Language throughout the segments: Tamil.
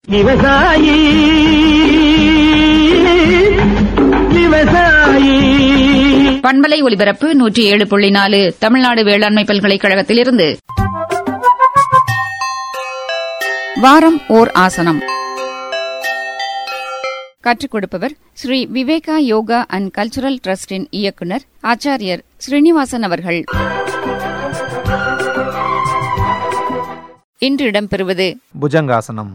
விவசாயி விவசாயி பண்பலை ஒலிபரப்பு நூற்றி ஏழு புள்ளி நாலு தமிழ்நாடு வேளாண்மை பல்கலைக்கழகத்திலிருந்து வாரம் ஓர் ஆசனம் கற்றுக் கொடுப்பவர் ஸ்ரீ விவேகா யோகா அண்ட் கல்ச்சுரல் டிரஸ்டின் இயக்குனர் ஆச்சாரியர் ஸ்ரீனிவாசன் அவர்கள் இன்று இடம்பெறுவது புஜங்காசனம்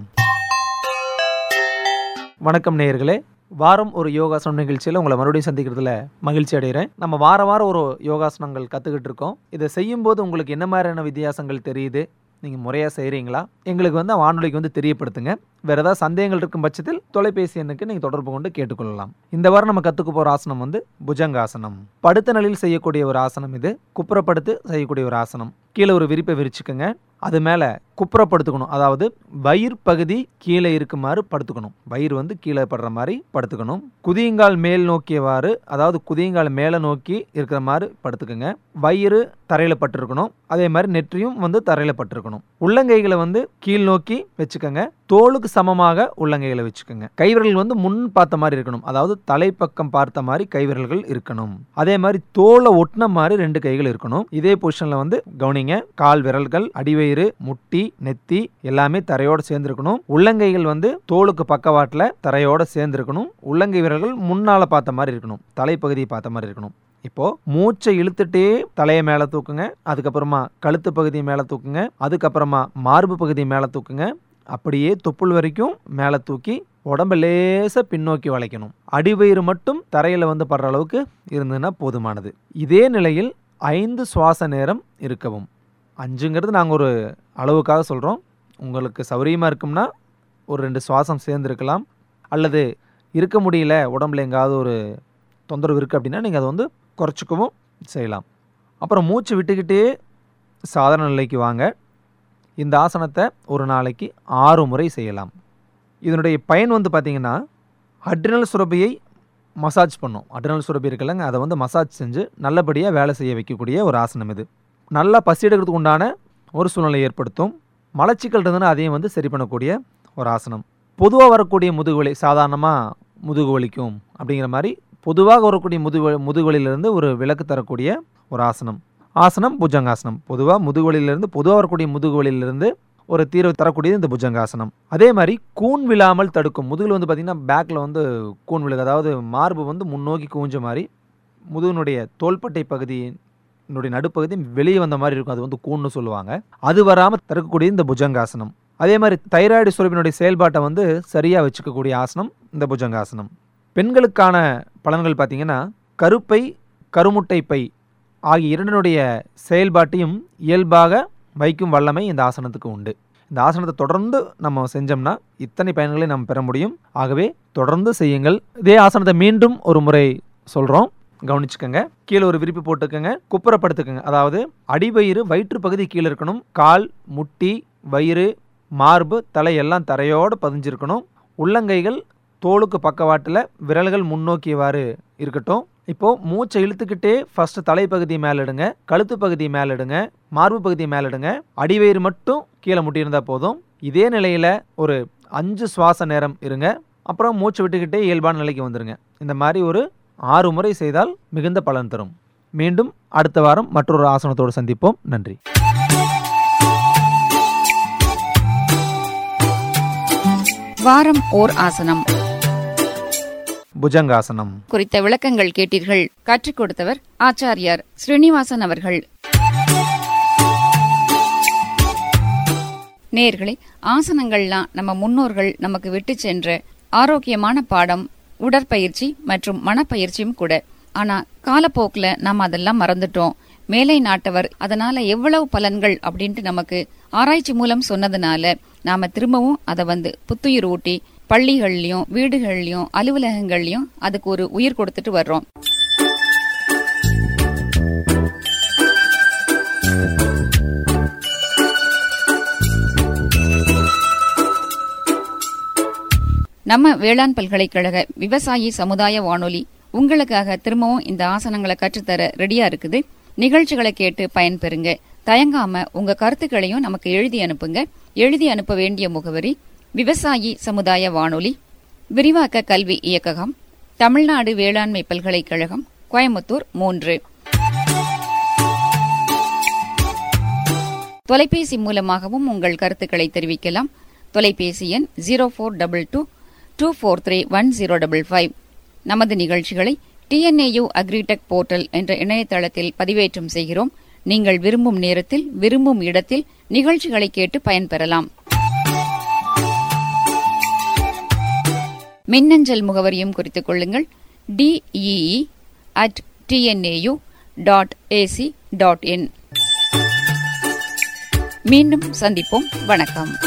வணக்கம் நேயர்களே வாரம் ஒரு யோகாசனம் நிகழ்ச்சியில் உங்களை மறுபடியும் சந்திக்கிறதுல மகிழ்ச்சி அடைகிறேன் நம்ம வார வாரம் ஒரு யோகாசனங்கள் கற்றுக்கிட்டு இருக்கோம் இதை செய்யும்போது உங்களுக்கு என்ன மாதிரியான வித்தியாசங்கள் தெரியுது நீங்கள் முறையாக செய்கிறீங்களா எங்களுக்கு வந்து வானொலிக்கு வந்து தெரியப்படுத்துங்க வேறு ஏதாவது சந்தேகங்கள் இருக்கும் பட்சத்தில் தொலைபேசி எண்ணுக்கு நீங்கள் தொடர்பு கொண்டு கேட்டுக்கொள்ளலாம் இந்த வாரம் நம்ம கற்றுக்க போகிற ஆசனம் வந்து புஜங்காசனம் படுத்த நிலையில் செய்யக்கூடிய ஒரு ஆசனம் இது குப்புறப்படுத்து செய்யக்கூடிய ஒரு ஆசனம் கீழே ஒரு விரிப்பை விரிச்சுக்கோங்க அது மேலே குப்புறப்படுத்துக்கணும் அதாவது வயிறு பகுதி கீழே இருக்குமாறு படுத்துக்கணும் வயிறு வந்து கீழே படுற மாதிரி படுத்துக்கணும் குதியங்கால் மேல் நோக்கியவாறு அதாவது குதியங்கால் மேலே நோக்கி இருக்கிற மாதிரி படுத்துக்கோங்க வயிறு தரையில் பட்டிருக்கணும் அதே மாதிரி நெற்றியும் வந்து தரையில் பட்டிருக்கணும் உள்ளங்கைகளை வந்து கீழ் நோக்கி வச்சுக்கோங்க தோளுக்கு சமமாக உள்ளங்கைகளை வச்சுக்கோங்க கைவிரல்கள் வந்து முன் பார்த்த மாதிரி இருக்கணும் அதாவது தலைப்பக்கம் பார்த்த மாதிரி கைவிரல்கள் இருக்கணும் அதே மாதிரி தோலை ஒட்டின மாதிரி ரெண்டு கைகள் இருக்கணும் இதே பொசிஷன்ல வந்து கவனிங்க கால் விரல்கள் அடிவயிறு முட்டி நெத்தி எல்லாமே தரையோட சேர்ந்துருக்கணும் உள்ளங்கைகள் வந்து தோலுக்கு பக்கவாட்டில் தரையோட சேர்ந்துருக்கணும் உள்ளங்கை விரல்கள் முன்னால பார்த்த மாதிரி இருக்கணும் தலைப்பகுதியை பார்த்த மாதிரி இருக்கணும் இப்போ மூச்சை இழுத்துட்டே தலையை மேலே தூக்குங்க அதுக்கப்புறமா கழுத்து பகுதியை மேலே தூக்குங்க அதுக்கப்புறமா மார்பு பகுதியை மேலே தூக்குங்க அப்படியே தொப்புள் வரைக்கும் மேலே தூக்கி உடம்ப லேசாக பின்னோக்கி வளைக்கணும் அடிவயிறு மட்டும் தரையில் வந்து படுற அளவுக்கு இருந்ததுன்னா போதுமானது இதே நிலையில் ஐந்து சுவாச நேரம் இருக்கவும் அஞ்சுங்கிறது நாங்கள் ஒரு அளவுக்காக சொல்கிறோம் உங்களுக்கு சௌரியமாக இருக்கும்னா ஒரு ரெண்டு சுவாசம் சேர்ந்துருக்கலாம் அல்லது இருக்க முடியல உடம்புல எங்காவது ஒரு தொந்தரவு இருக்குது அப்படின்னா நீங்கள் அதை வந்து குறைச்சிக்கவும் செய்யலாம் அப்புறம் மூச்சு விட்டுக்கிட்டே சாதாரண நிலைக்கு வாங்க இந்த ஆசனத்தை ஒரு நாளைக்கு ஆறு முறை செய்யலாம் இதனுடைய பயன் வந்து பார்த்திங்கன்னா அட்ரினல் சுரபியை மசாஜ் பண்ணும் அட்ரினல் சுரபி இருக்குல்லங்க அதை வந்து மசாஜ் செஞ்சு நல்லபடியாக வேலை செய்ய வைக்கக்கூடிய ஒரு ஆசனம் இது நல்லா பசி எடுக்கிறதுக்கு உண்டான ஒரு சூழ்நிலை ஏற்படுத்தும் மலச்சிக்கல் இருந்ததுன்னா அதையும் வந்து சரி பண்ணக்கூடிய ஒரு ஆசனம் பொதுவாக வரக்கூடிய முதுகுவலி சாதாரணமாக முதுகு வலிக்கும் அப்படிங்கிற மாதிரி பொதுவாக வரக்கூடிய முதுகு முதுகுவலியிலிருந்து ஒரு விலக்கு தரக்கூடிய ஒரு ஆசனம் ஆசனம் புஜங்காசனம் பொதுவாக முதுகுவலியிலிருந்து பொதுவாக வரக்கூடிய முதுகுவலியிலிருந்து ஒரு தீர்வு தரக்கூடியது இந்த புஜங்காசனம் அதே மாதிரி கூன் விழாமல் தடுக்கும் முதுகில் வந்து பார்த்திங்கன்னா பேக்கில் வந்து கூன் விழுகு அதாவது மார்பு வந்து முன்னோக்கி கூஞ்ச மாதிரி முதுகினுடைய தோள்பட்டை பகுதியினுடைய நடுப்பகுதி வெளியே வந்த மாதிரி இருக்கும் அது வந்து கூன்னு சொல்லுவாங்க அது வராமல் தடுக்கக்கூடிய இந்த புஜங்காசனம் அதே மாதிரி தைராய்டு சுரப்பினுடைய செயல்பாட்டை வந்து சரியாக வச்சுக்கக்கூடிய ஆசனம் இந்த புஜங்காசனம் பெண்களுக்கான பலன்கள் பார்த்திங்கன்னா கருப்பை கருமுட்டை பை ஆகிய இரண்டினுடைய செயல்பாட்டையும் இயல்பாக வைக்கும் வல்லமை இந்த ஆசனத்துக்கு உண்டு இந்த ஆசனத்தை தொடர்ந்து நம்ம செஞ்சோம்னா இத்தனை பயன்களை நம்ம பெற முடியும் ஆகவே தொடர்ந்து செய்யுங்கள் இதே ஆசனத்தை மீண்டும் ஒரு முறை சொல்கிறோம் கவனிச்சுக்கோங்க கீழே ஒரு விரிப்பு போட்டுக்கோங்க குப்புறப்படுத்துக்கோங்க அதாவது அடிவயிறு வயிற்று பகுதி கீழே இருக்கணும் கால் முட்டி வயிறு மார்பு தலை எல்லாம் தரையோடு பதிஞ்சிருக்கணும் உள்ளங்கைகள் தோலுக்கு பக்கவாட்டில் விரல்கள் முன்னோக்கியவாறு இருக்கட்டும் இப்போது மூச்சை இழுத்துக்கிட்டே ஃபஸ்ட்டு தலைப்பகுதி மேலே எடுங்க கழுத்து பகுதி மேலே எடுங்க மார்பு பகுதி மேலே எடுங்க அடிவயிறு மட்டும் கீழே முட்டியிருந்தால் போதும் இதே நிலையில் ஒரு அஞ்சு சுவாச நேரம் இருங்க அப்புறம் மூச்சு விட்டுக்கிட்டே இயல்பான நிலைக்கு வந்துருங்க இந்த மாதிரி ஒரு ஆறு முறை செய்தால் மிகுந்த பலன் தரும் மீண்டும் அடுத்த வாரம் மற்றொரு ஆசனத்தோடு சந்திப்போம் நன்றி வாரம் ஓர் ஆசனம் புஜங்காசனம் குறித்த விளக்கங்கள் கேட்டீர்கள் கற்றுக் கொடுத்தவர் ஆச்சாரியார் ஸ்ரீனிவாசன் அவர்கள் நேர்களே ஆசனங்கள்லாம் நம்ம முன்னோர்கள் நமக்கு விட்டு சென்ற ஆரோக்கியமான பாடம் உடற்பயிற்சி மற்றும் மனப்பயிற்சியும் கூட ஆனா காலப்போக்குல நாம அதெல்லாம் மறந்துட்டோம் மேலை நாட்டவர் அதனால எவ்வளவு பலன்கள் அப்படின்ட்டு நமக்கு ஆராய்ச்சி மூலம் சொன்னதுனால நாம திரும்பவும் அதை வந்து புத்துயிர் ஊட்டி பள்ளிகள்லயும் வீடுகள்லயும் அலுவலகங்கள்லயும் அதுக்கு ஒரு உயிர் கொடுத்துட்டு வர்றோம் நம்ம வேளாண் பல்கலைக்கழக விவசாயி சமுதாய வானொலி உங்களுக்காக திரும்பவும் இந்த ஆசனங்களை கற்றுத்தர ரெடியா இருக்குது நிகழ்ச்சிகளை கேட்டு பயன்பெறுங்க தயங்காம உங்க கருத்துக்களையும் நமக்கு எழுதி அனுப்புங்க எழுதி அனுப்ப வேண்டிய முகவரி விவசாயி சமுதாய வானொலி விரிவாக்க கல்வி இயக்ககம் தமிழ்நாடு வேளாண்மை பல்கலைக்கழகம் கோயமுத்தூர் மூன்று தொலைபேசி மூலமாகவும் உங்கள் கருத்துக்களை தெரிவிக்கலாம் தொலைபேசி எண் zero four double two two four three one zero double five நமது நிகழ்ச்சிகளை டிஎன்ஏயு அக்ரிடெக் போர்ட்டல் என்ற இணையதளத்தில் பதிவேற்றம் செய்கிறோம் நீங்கள் விரும்பும் நேரத்தில் விரும்பும் இடத்தில் நிகழ்ச்சிகளை கேட்டு பயன்பெறலாம் மின்னஞ்சல் முகவரியும் குறித்துக் கொள்ளுங்கள் DEE at TNAU dot AC dot in மீண்டும் சந்திப்போம் வணக்கம்